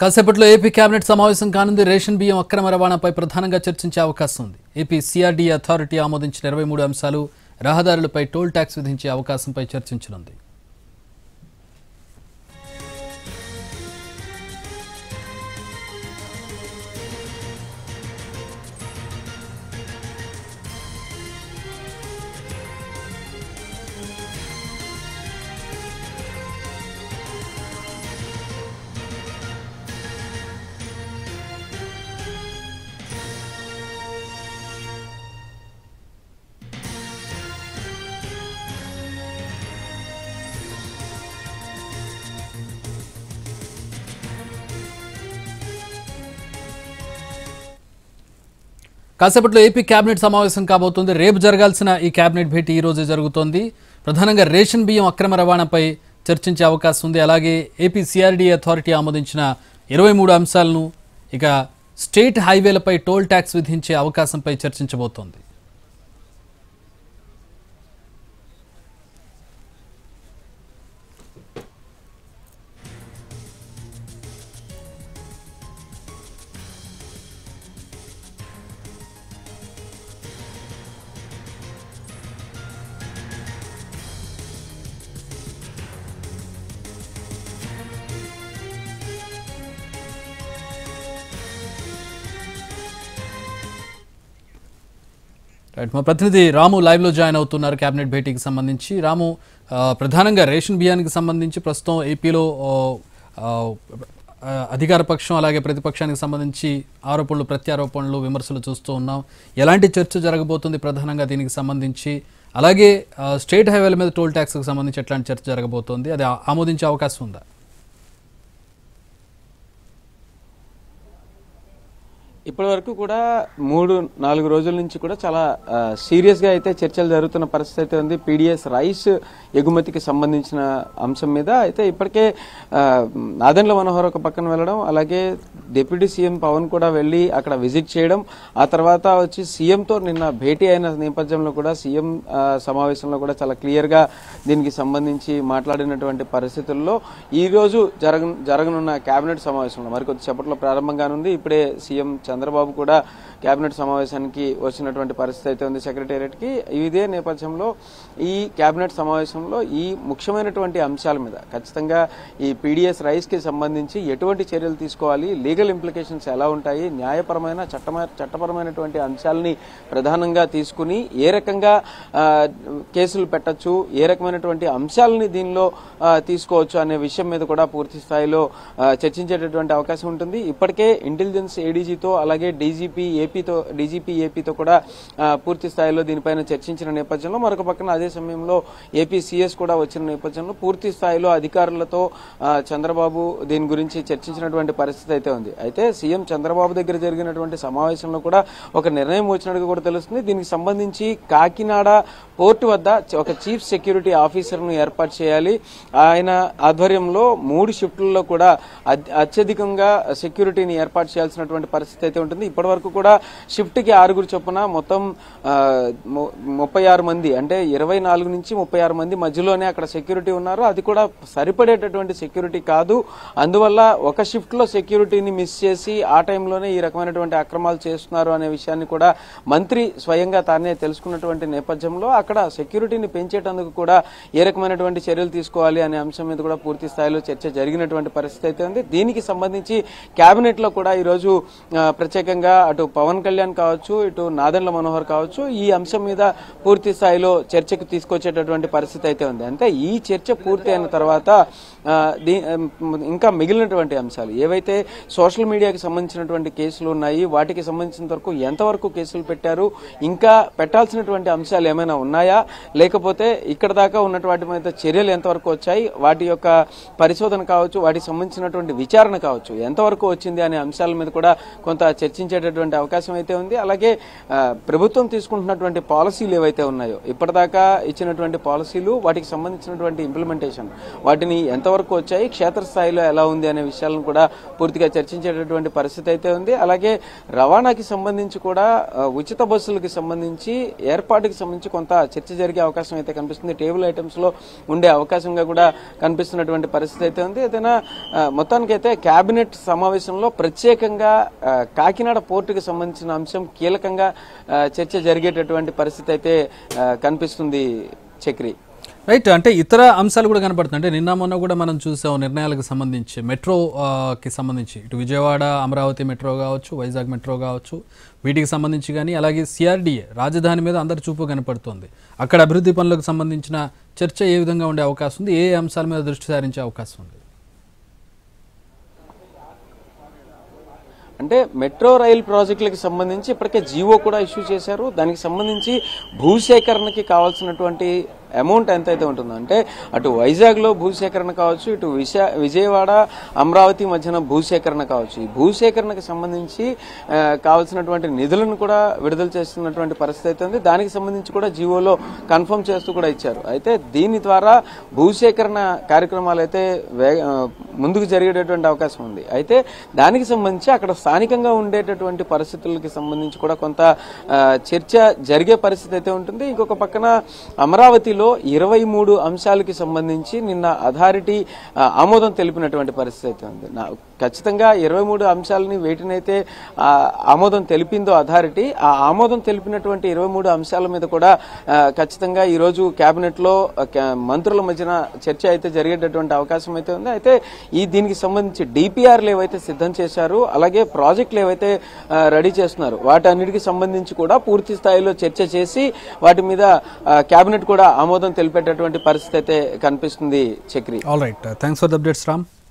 కాసేపట్లో AP cabinet సమావేశం కానుంది రేషన్ బియ్యం అక్రమ రవాణాపై ప్రధానంగా చర్చించే అవకాశం ఉంది ఏపీ సిఆర్డీ అథారిటీ ఆమోదించిన ఇరవై మూడు అంశాలు రహదారులపై టోల్ ట్యాక్స్ విధించే అవకాశంపై చర్చించనుంది కాసేపట్లో ఏపీ కేబినెట్ సమావేశం కాబోతుంది రేపు జరగాల్సిన ఈ కేబినెట్ భేటీ ఈ రోజే జరుగుతోంది ప్రధానంగా రేషన్ బియ్యం అక్రమ రవాణాపై చర్చించే అవకాశం ఉంది అలాగే ఏపీ సిఆర్డీ అథారిటీ ఆమోదించిన ఇరవై మూడు అంశాలను ఇక స్టేట్ హైవేలపై టోల్ ట్యాక్స్ విధించే అవకాశంపై చర్చించబోతోంది రైట్ మా ప్రతినిధి రాము లైవ్లో జాయిన్ అవుతున్నారు కేబినెట్ భేటీకి సంబంధించి రాము ఆ, ప్రధానంగా రేషన్ బియ్యానికి సంబంధించి ప్రస్తుతం ఏపీలో ఆ, ఆ, అధికార పక్షం అలాగే ప్రతిపక్షానికి సంబంధించి ఆరోపణలు ప్రత్యారోపణలు విమర్శలు చూస్తూ ఉన్నాం ఎలాంటి చర్చ జరగబోతుంది ప్రధానంగా దీనికి సంబంధించి అలాగే ఆ, స్టేట్ హైవేల మీద టోల్ ట్యాక్స్కి సంబంధించి ఎట్లాంటి చర్చ జరగబోతోంది అది ఆ- ఆమోదించే అవకాశం ఉందా ఇప్పటి వరకు కూడా మూడు నాలుగు రోజుల నుంచి కూడా చాలా ఆ, సీరియస్గా అయితే చర్చలు జరుగుతున్న పరిస్థితి అయితే ఉంది పీడిఎస్ రైస్ ఎగుమతికి సంబంధించిన అంశం మీద అయితే ఇప్పటికే ఆ, నాదెండ్ల మనోహర్ ఒక పక్కన వెళ్ళడం అలాగే డిప్యూటీ సీఎం పవన్ కూడా వెళ్ళి అక్కడ విజిట్ చేయడం ఆ తర్వాత వచ్చి సీఎంతో నిన్న భేటీ అయిన నేపథ్యంలో కూడా సీఎం ఆ, సమావేశంలో కూడా చాలా క్లియర్గా దీనికి సంబంధించి మాట్లాడినటువంటి పరిస్థితుల్లో ఈ రోజు జరగ జరగనున్న కేబినెట్ సమావేశంలో మరి కొద్దిసేపట్లో ప్రారంభంగానుంది ఇప్పుడే సీఎం చంద్రబాబు కూడా కేబినెట్ సమావేశానికి వచ్చినటువంటి పరిస్థితి అయితే ఉంది సెక్రటేరియట్ కి ఇదే నేపథ్యంలో ఈ కేబినెట్ సమావేశంలో ఈ ముఖ్యమైనటువంటి అంశాల మీద ఖచ్చితంగా ఈ పీడిఎస్ రైస్ కి సంబంధించి ఎటువంటి చర్యలు తీసుకోవాలి లీగల్ ఇంప్లికేషన్స్ ఎలా ఉంటాయి న్యాయపరమైన చట్టమ చట్టపరమైనటువంటి అంశాలని ప్రధానంగా తీసుకుని ఏ రకంగా ఆ, కేసులు పెట్టచ్చు ఏ రకమైనటువంటి అంశాలని దీనిలో ఆ, తీసుకోవచ్చు అనే విషయం మీద కూడా పూర్తి స్థాయిలో ఆ, చర్చించేటటువంటి అవకాశం ఉంటుంది ఇప్పటికే ఇంటెలిజెన్స్ ఏడీజీతో అలాగే డీజీపీ ఏపీతో డీజీపీ ఏపీతో కూడా ఆ, పూర్తి స్థాయిలో దీనిపైన చర్చించిన నేపథ్యంలో మరొక పక్కన అదే సమయంలో ఏపీ సీఎస్ కూడా వచ్చిన నేపథ్యంలో పూర్తి స్థాయిలో అధికారులతో ఆ, చంద్రబాబు దీని గురించి చర్చించినటువంటి పరిస్థితి అయితే ఉంది అయితే సీఎం చంద్రబాబు దగ్గర జరిగినటువంటి సమావేశంలో కూడా ఒక నిర్ణయం వచ్చినట్టుగా కూడా తెలుస్తుంది దీనికి సంబంధించి కాకినాడ పోర్టు వద్ద ఒక చీఫ్ సెక్యూరిటీ ఆఫీసర్ను ఏర్పాటు చేయాలి ఆయన ఆధ్వర్యంలో మూడు షిఫ్ట్లలో కూడా అత్- అత్యధికంగా సెక్యూరిటీని ఏర్పాటు చేయాల్సినటువంటి పరిస్థితి అయితే ఉంటుంది ఇప్పటి వరకు కూడా షిఫ్ట్ కి ఆరుగురు చొప్పున మొత్తం ఆ, ము- ముప్పై ఆరు మంది అంటే ఇరవై నాలుగు నుంచి ముప్పై ఆరు మంది మధ్యలోనే అక్కడ సెక్యూరిటీ ఉన్నారు అది కూడా సరిపడేటటువంటి సెక్యూరిటీ కాదు అందువల్ల ఒక షిఫ్ట్ లో సెక్యూరిటీని మిస్ చేసి ఆ టైంలోనే ఈ రకమైనటువంటి అక్రమాలు చేస్తున్నారు అనే విషయాన్ని కూడా మంత్రి స్వయంగా తానే తెలుసుకున్నటువంటి నేపథ్యంలో అక్కడ సెక్యూరిటీని పెంచేటందుకు కూడా ఏ రకమైనటువంటి చర్యలు తీసుకోవాలి అనే అంశం మీద కూడా పూర్తి స్థాయిలో చర్చ జరిగినటువంటి పరిస్థితి అయితే ఉంది దీనికి సంబంధించి కేబినెట్ లో కూడా ఈ రోజు ఆ, ప్రత్యేకంగా అటు పవన్ కళ్యాణ్ కావచ్చు ఇటు నాదెండ్ల మనోహర్ కావచ్చు ఈ అంశం మీద పూర్తి స్థాయిలో చర్చకు తీసుకొచ్చేటటువంటి పరిస్థితి అయితే ఉంది అంటే ఈ చర్చ పూర్తి అయిన తర్వాత ఆ, దీ- ఇంకా మిగిలినటువంటి అంశాలు ఏవైతే సోషల్ మీడియాకి సంబంధించినటువంటి కేసులు ఉన్నాయి వాటికి సంబంధించిన వరకు ఎంతవరకు కేసులు పెట్టారు ఇంకా పెట్టాల్సినటువంటి అంశాలు ఏమైనా ఉన్నాయా లేకపోతే ఇక్కడ దాకా ఉన్నటువంటి మీద చర్యలు ఎంతవరకు వచ్చాయి వాటి యొక్క పరిశోధన కావచ్చు వాటికి సంబంధించినటువంటి విచారణ కావచ్చు ఎంతవరకు వచ్చింది అనే అంశాల మీద కూడా కొంత చర్చించేటటువంటి అవకాశం అయితే ఉంది అలాగే ఆ, ప్రభుత్వం తీసుకుంటున్నటువంటి పాలసీలు ఏవైతే ఉన్నాయో ఇప్పటిదాకా ఇచ్చినటువంటి పాలసీలు వాటికి సంబంధించినటువంటి ఇంప్లిమెంటేషన్ వాటిని ఎంతవరకు వచ్చాయి క్షేత్రస్థాయిలో ఎలా ఉంది అనే విషయాలను కూడా పూర్తిగా చర్చించేటటువంటి పరిస్థితి అయితే ఉంది అలాగే రవాణాకి సంబంధించి కూడా ఆ, ఉచిత బస్సులకి సంబంధించి ఏర్పాటుకి సంబంధించి కొంత చర్చ జరిగే అవకాశం అయితే కనిపిస్తుంది టేబుల్ ఐటమ్స్ లో ఉండే అవకాశంగా కూడా కనిపిస్తున్నటువంటి పరిస్థితి అయితే ఉంది ఏదైనా ఆ, మొత్తానికైతే కేబినెట్ సమావేశంలో ప్రత్యేకంగా ఆ, కాకినాడ పోర్టుకి సంబంధించిన అంశం కీలకంగా ఆ, చర్చ జరిగేటటువంటి పరిస్థితి అయితే ఆ, కనిపిస్తుంది చక్రి రైట్ అంటే ఇతర అంశాలు కూడా కనపడుతుంది అంటే నిన్న మొన్న కూడా మనం చూసాం నిర్ణయాలకు సంబంధించి మెట్రో ఆ, కి సంబంధించి ఇటు విజయవాడ అమరావతి మెట్రో కావచ్చు వైజాగ్ మెట్రో కావచ్చు వీటికి సంబంధించి కానీ అలాగే సిఆర్డీఏ రాజధాని మీద అందరి చూపు కనపడుతుంది అక్కడ అభివృద్ధి పనులకు సంబంధించిన చర్చ ఏ విధంగా ఉండే అవకాశం ఉంది ఏ అంశాల మీద దృష్టి సారించే అవకాశం ఉంది అంటే మెట్రో రైల్ ప్రాజెక్టులకు సంబంధించి ఇప్పటికే జీవో కూడా ఇష్యూ చేశారు దానికి సంబంధించి భూసేకరణకి కావాల్సినటువంటి అమౌంట్ ఎంత అయితే ఉంటుందో అంటే అటు వైజాగ్లో భూసేకరణ కావచ్చు ఇటు విశా విజయవాడ అమరావతి మధ్యన భూసేకరణ కావచ్చు ఈ భూసేకరణకు సంబంధించి ఆ, కావాల్సినటువంటి నిధులను కూడా విడుదల చేస్తున్నటువంటి పరిస్థితి అయితే ఉంది దానికి సంబంధించి కూడా జీవోలో కన్ఫర్మ్ చేస్తూ కూడా ఇచ్చారు అయితే దీని ద్వారా భూసేకరణ కార్యక్రమాలు అయితే వే- ఆ, ముందుకు జరిగేటటువంటి అవకాశం ఉంది అయితే దానికి సంబంధించి అక్కడ స్థానికంగా ఉండేటటువంటి పరిస్థితులకి సంబంధించి కూడా కొంత ఆ, చర్చ జరిగే పరిస్థితి అయితే ఉంటుంది ఇంకొక పక్కన అమరావతిలో ఇరవై మూడు అంశాలకి సంబంధించి నిన్న అథారిటీ ఆ, ఆమోదం తెలిపినటువంటి పరిస్థితి అయితే ఉంది నా ఖచ్చితంగా ఇరవై మూడు అంశాలని వేటినైతే ఆ, ఆమోదం తెలిపిందో అథారిటీ ఆ ఆమోదం తెలిపినటువంటి ఇరవై మూడు అంశాల మీద కూడా ఆ, ఖచ్చితంగా ఈ రోజు కేబినెట్ లో ఆ, కే- మంత్రుల మధ్యన చర్చ అయితే జరిగేటటువంటి అవకాశం అయితే ఉంది అయితే ఈ దీనికి సంబంధించి డిపిఆర్లు ఏవైతే సిద్ధం చేశారు అలాగే ప్రాజెక్టులు ఏవైతే ఆ, రెడీ చేస్తున్నారు వాటన్నిటికి సంబంధించి కూడా పూర్తి స్థాయిలో చర్చ చేసి వాటి మీద ఆ, కేబినెట్ కూడా ఆమోదం తెలిపేటటువంటి పరిస్థితి అయితే కనిపిస్తుంది Chakri all right thanks for the updates Ram